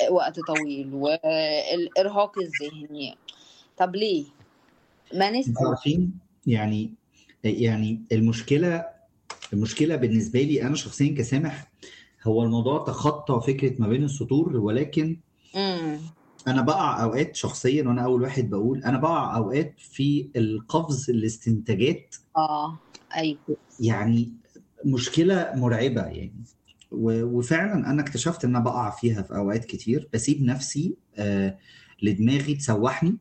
وقت طويل والارهاق الذهني طب ليه ما انتوا نسال عارفين يعني يعني المشكله المشكله بالنسبه لي انا شخصيا كسامح هو الموضوع تخطى فكره ما بين السطور ولكن امم انا بقع اوقات شخصيا وانا اول واحد بقول انا بقع اوقات في القفز الاستنتاجات اه ايوه يعني مشكله مرعبه يعني و- وفعلا انا اكتشفت ان انا بقع فيها في اوقات كتير بسيب نفسي آه لدماغي تسوحني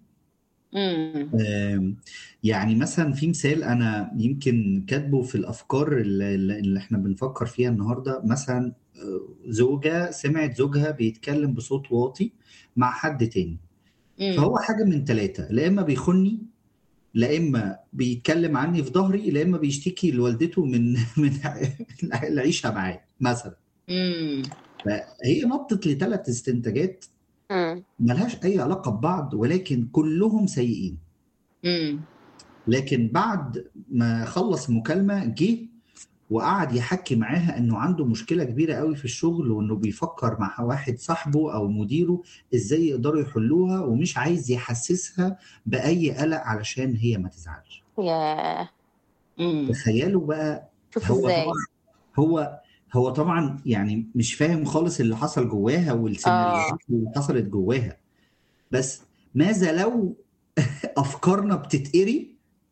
امم آم، يعني مثلا في مثال انا يمكن كاتبه في الافكار اللي, اللي احنا بنفكر فيها النهارده مثلا آه، زوجه سمعت زوجها بيتكلم بصوت واطي مع حد تاني امم فهو حاجه من ثلاثه لا اما بيخوني لا اما بيتكلم عني في ظهري لا اما بيشتكي لوالدته من من العيشه معاه مثلا امم فهي نطت لثلاث استنتاجات مم. ملهاش اي علاقه ببعض ولكن كلهم سيئين امم لكن بعد ما خلص المكالمه جه وقعد يحكي معاها انه عنده مشكله كبيره قوي في الشغل وانه بيفكر مع واحد صاحبه او مديره ازاي يقدروا يحلوها ومش عايز يحسسها باي قلق علشان هي ما تزعلش ياه امم تخيلوا بقى شوف هو ازاي طبعا هو هو طبعا يعني مش فاهم خالص اللي حصل جواها والسيناريوهات اللي حصلت جواها بس ماذا لو افكارنا بتتقري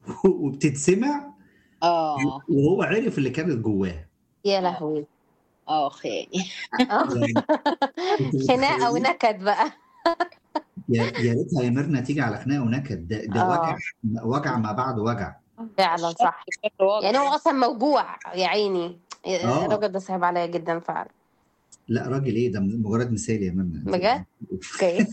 وبتتسمع اه وهو عرف اللي كانت جواها يا لهوي اه خير آه. يعني انتوا خناقه متخيلين ونكد بقى يا يا ريتها يا ميرنا تيجي على خناقه ونكد ده, ده وجع اه وجع ما بعد وجع فعلا صح بشكل واضح يعني هو اصلا موجوع يا عيني اه الراجل ده صعب عليا جدا فعلا لا راجل ايه ده مجرد مثال يا ميرنا انت بجد اوكي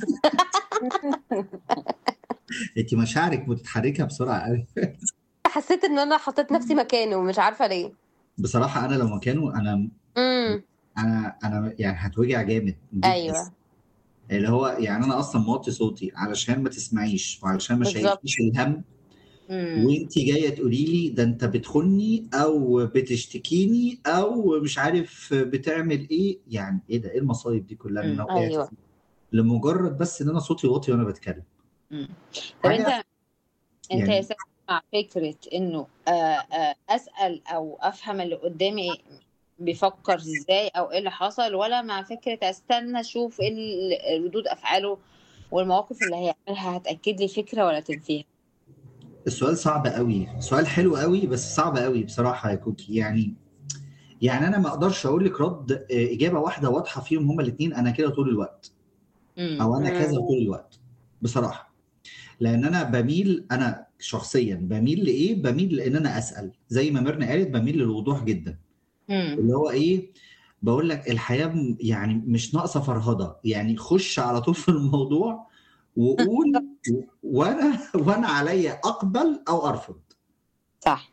انت مشاعرك متحركه بسرعه قوي حسيت ان انا حطيت نفسي مكانه مش عارفه ليه بصراحه انا لو مكانه انا امم انا انا يعني هتوجع جامد جدا ايوه اللي هو يعني انا اصلا موطي صوتي علشان ما تسمعيش وعلشان ما بالظبط شايفيش الهم امم وانت جايه تقولي لي ده انت بتخني او بتشتكيني او مش عارف بتعمل ايه يعني ايه ده ايه المصايب دي كلها اللي انا امم وقعت ايوه فيها لمجرد بس ان انا صوتي واطي وانا بتكلم امم طب حاجه انت انت يا يعني سيدي مع فكرة انه آه، آه، اسأل او افهم اللي قدامي بيفكر ازاي او ايه اللي حصل ولا مع فكرة استنى اشوف ايه ال- ردود افعاله والمواقف اللي هيعملها هتأكد لي فكرة ولا تنفيها السؤال صعب قوي سؤال حلو قوي بس صعب قوي بصراحه يا كوكي يعني يعني انا ما اقدرش اقول لك رد آه، اجابه واحده واضحه فيهم هما الاثنين انا كده طول الوقت امم او انا كذا امم طول الوقت بصراحه لان انا بميل انا شخصيا بميل لايه بميل لان انا اسال زي ما ميرنا قالت بميل للوضوح جدا امم اللي هو ايه بقول لك الحياه م- يعني مش ناقصه فرهضه يعني خش على طول في الموضوع وقول و- وانا وانا عليا اقبل او ارفض صح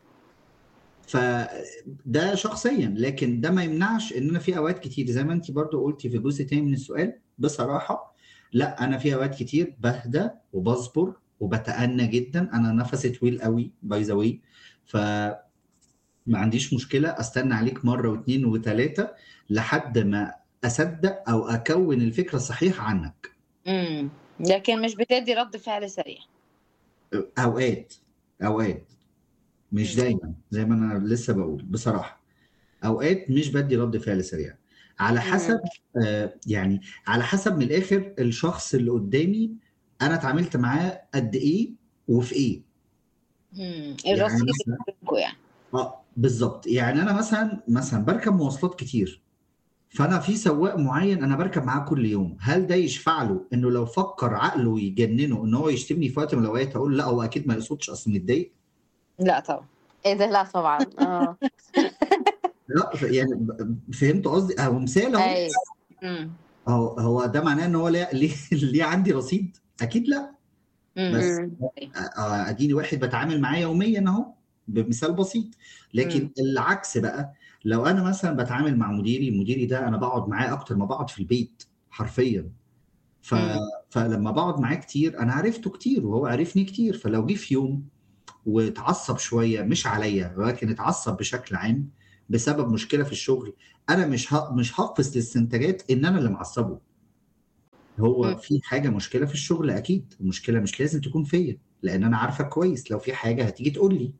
فده شخصيا لكن ده ما يمنعش ان انا في اوقات كتير زي ما انت برضو قلتي في جزء تاني من السؤال بصراحه لا انا في اوقات كتير بهدى وبصبر وبتأنى جدا انا نفسي طويل قوي باي ذا واي ف ما عنديش مشكله استنى عليك مره واثنين وثلاثه لحد ما اصدق او اكون الفكره الصحيحه عنك امم لكن مش بتدي رد فعل سريع اوقات اوقات مش امم دايما زي ما انا لسه بقول بصراحه اوقات مش بدي رد فعل سريع على حسب امم آه يعني على حسب من الاخر الشخص اللي قدامي انا اتعاملت معاه قد ايه وفي ايه امم يعني الرصيد اللي مثلا بينكوا يعني اه بالظبط يعني انا مثلا مثلا بركب مواصلات كتير فانا في سواق معين انا بركب معاه كل يوم هل ده يشفع له انه لو فكر عقله يجننه ان هو يشتمني في وقت من الاوقات اقول لا هو اكيد ما يقصدش اصل متضايق لا طبعا ايه ده لا طبعا اه لا ف- يعني ب- فهمت قصدي هو مثال اهو ايوه امم هو هو ده معناه ان هو ليه ليه, ليه عندي رصيد اكيد لا بس امم امم آه، اديني واحد بتعامل معاه يوميا اهو بمثال بسيط لكن امم العكس بقى لو انا مثلا بتعامل مع مديري مديري ده انا بقعد معاه اكتر ما بقعد في البيت حرفيا ف... امم فلما بقعد معاه كتير انا عرفته كتير وهو عرفني كتير فلو جه في يوم واتعصب شويه مش عليا ولكن اتعصب بشكل عام بسبب مشكله في الشغل انا مش ه... مش هقفز الاستنتاجات ان انا اللي معصبه هو مم. في حاجه مشكله في الشغل اكيد المشكله مش لازم تكون فيا لان انا عارفه كويس لو في حاجه هتيجي تقول لي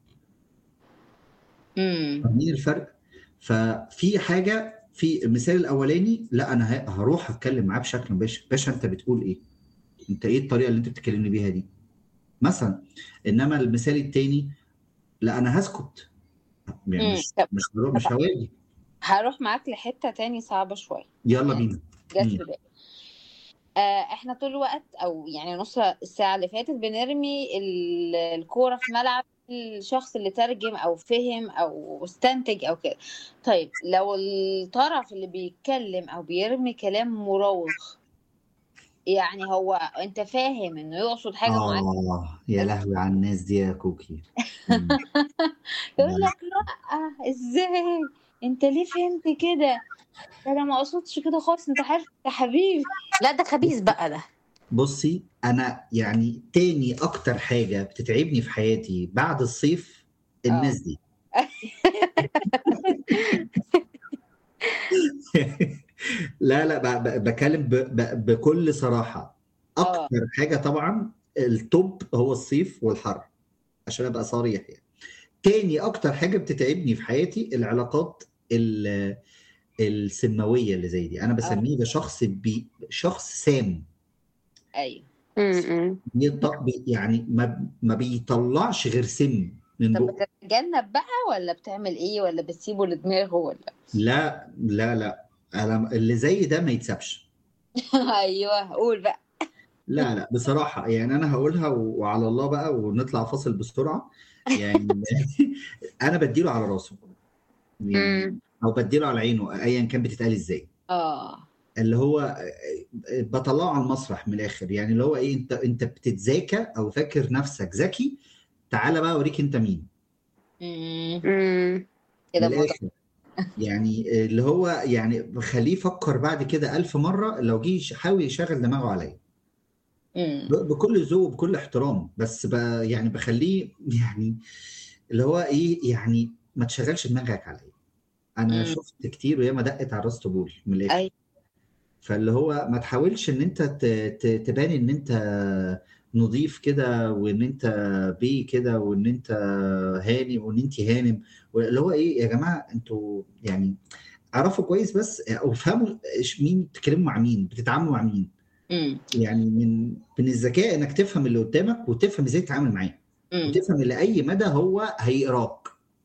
امم فاهمين الفرق ففي حاجه في المثال الاولاني لا انا ه- هروح اتكلم معاه بشكل مباشر باشا انت بتقول ايه انت ايه الطريقه اللي انت بتكلمني بيها دي مثلا انما المثال التاني لا انا هسكت يعني امم مش طب مش هروح- مش هواجه هروح معاك لحتة تاني صعبة شوية يلا يعني بينا جت في مم. بالي آه احنا طول الوقت او يعني نص الساعة اللي فاتت بنرمي ال- الكورة في ملعب الشخص اللي ترجم او فهم او استنتج او كده طيب لو الطرف اللي بيتكلم او بيرمي كلام مراوغ يعني هو انت فاهم انه يقصد حاجة معينة اه يا لهوي على الناس دي يا كوكي مم. يقول لا لك لا ازاي انت ليه فهمت كده ده انا ما اقصدش كده خالص انت عارف يا حبيبي لا ده خبيث بقى ده بصي انا يعني تاني اكتر حاجه بتتعبني في حياتي بعد الصيف الناس اه دي لا لا ب- ب- بكلم ب- ب- بكل صراحه اه اكتر حاجه طبعا التوب هو الصيف والحر عشان ابقى صريح يعني تاني اكتر حاجه بتتعبني في حياتي العلاقات ال- السماويه اللي زي دي انا اه بسميه ده شخص بي شخص سام ايوه امم بيط- بي- يعني ما ما بيطلعش غير سم من طب بقه بتتجنب بقى ولا بتعمل ايه ولا بتسيبه لدماغه ولا لا لا لا انا اللي زي ده ما يتسابش ايوه قول بقى لا لا بصراحه يعني انا هقولها و- وعلى الله بقى ونطلع فاصل بسرعه يعني انا بديله على راسه يعني امم او بديله على عينه ايا كان بتتقال ازاي اه اللي هو بطلعه على المسرح من الاخر يعني اللي هو ايه انت انت بتتذاكى او فاكر نفسك ذكي تعالى بقى اوريك انت مين امم امم من كده الموضوع الاخر يعني اللي هو يعني خليه يفكر بعد كده ألف مرة لو جه حاول يشغل دماغه عليا امم ب- بكل ذوق وبكل احترام بس ب يعني بخليه يعني اللي هو ايه يعني ما تشغلش دماغك عليا انا امم شفت كتير وياما دقت على الراس طبول من الاخر اي فاللي هو ما تحاولش ان انت ت- ت- تبان ان انت نظيف كده وان انت بيه كده وان انت هاني وان انت هانم اللي هو ايه يا جماعه انتوا يعني اعرفوا كويس بس او افهموا إيش- مين بتتكلموا مع مين بتتعاملوا مع مين امم يعني من من الذكاء انك تفهم اللي قدامك وتفهم ازاي تتعامل معاه امم وتفهم لاي مدى هو هيقراك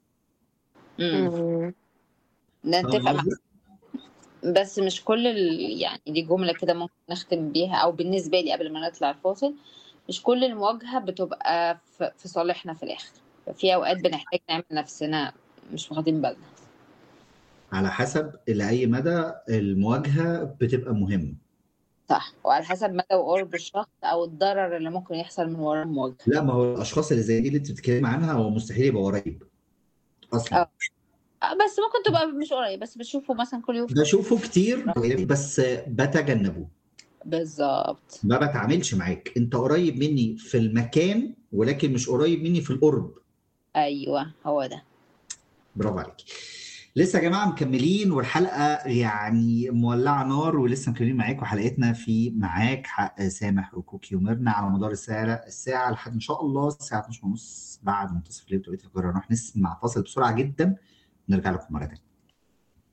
امم امم فاهم نتفق مع قصدي؟ بس مش كل ال... يعني دي جملة كده ممكن نختم بيها او بالنسبة لي قبل ما نطلع الفاصل مش كل المواجهة بتبقى في في صالحنا في الاخر في اوقات بنحتاج نعمل نفسنا مش واخدين بالنا على حسب لاي مدى المواجهه بتبقى مهمه صح وعلى حسب مدى وقرب الشخص او الضرر اللي ممكن يحصل من وراء المواجهة لا ما هو الاشخاص اللي زي دي اللي انت بتتكلم عنها هو مستحيل يبقى قريب اصلا اه آه، بس ممكن تبقى مش قريب بس بتشوفه مثلا كل يوم بشوفه كتير بس بتجنبه بالظبط ما بتعاملش معاك انت قريب مني في المكان ولكن مش قريب مني في القرب ايوه هو ده برافو عليك لسه يا جماعه مكملين والحلقه يعني مولعه نار ولسه مكملين معاكم حلقتنا في معاك حق سامح وكوكي وميرنا على مدار الساعه الساعه لحد ان شاء الله الساعه 12 ونص بعد منتصف الليل بتوقيت القاهره نروح نسمع فاصل بسرعه جدا نرجع لكم مره تانيه